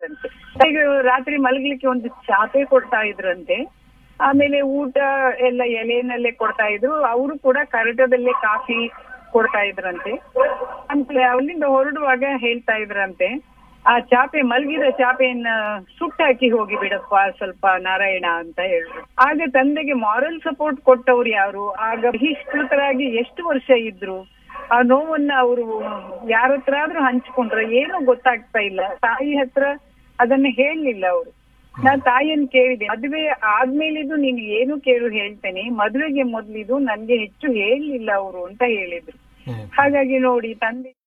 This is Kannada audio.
ಅಂತೆ ಈಗ ರಾತ್ರಿ ಮಲಗ್ಲಿಕ್ಕೆ ಒಂದು ಚಾಪೆ ಕೊಡ್ತಾ ಇದ್ರಂತೆ ಆಮೇಲೆ ಊಟ ಎಲ್ಲ ಎಲೆನಲ್ಲೇ ಕೊಡ್ತಾ ಇದ್ರು ಅವರು ಕೂಡ ಕರಟದಲ್ಲೇ ಕಾಫಿ ಕೊಡ್ತಾ ಇದ್ರಂತೆ ಆಮೇಲೆ ಅಲ್ಲಿಂದ ಹೊರಡುವಾಗ ಹೇಳ್ತಾ ಇದ್ರಂತೆ ಆ ಚಾಪೆ ಮಲಗಿದ ಚಾಪೆಯನ್ನ ಸುಟ್ಟಾಕಿ ಹೋಗಿ ಬಿಡಪ್ಪ ಸ್ವಲ್ಪ ನಾರಾಯಣ ಅಂತ ಹೇಳಿದ್ರು ಆಗ ತಂದೆಗೆ ಮಾರಲ್ ಸಪೋರ್ಟ್ ಕೊಟ್ಟವ್ರು ಯಾರು ಆಗ ಬಹಿಷ್ಕೃತರಾಗಿ ಎಷ್ಟು ವರ್ಷ ಇದ್ರು ಆ ನೋವನ್ನ ಅವರು ಯಾರ ಹತ್ರ ಆದ್ರೂ ಹಂಚ್ಕೊಂಡ್ರ ಏನೂ ಗೊತ್ತಾಗ್ತಾ ಇಲ್ಲ ತಾಯಿ ಹತ್ರ ಅದನ್ನ ಹೇಳಲಿಲ್ಲ ಅವರು ನಾನ್ ತಾಯಿಯನ್ನ ಕೇಳಿದೆ ಮದುವೆ ಆದ್ಮೇಲಿದು ನೀನು ಏನು ಕೇಳು ಹೇಳ್ತೇನೆ ಮದುವೆಗೆ ಮೊದ್ಲಿದು ನನ್ಗೆ ಹೆಚ್ಚು ಹೇಳಲಿಲ್ಲ ಅವರು ಅಂತ ಹೇಳಿದ್ರು ಹ್ಮ್. ಹಾಗಾಗಿ ನೋಡಿ ತಂದೆ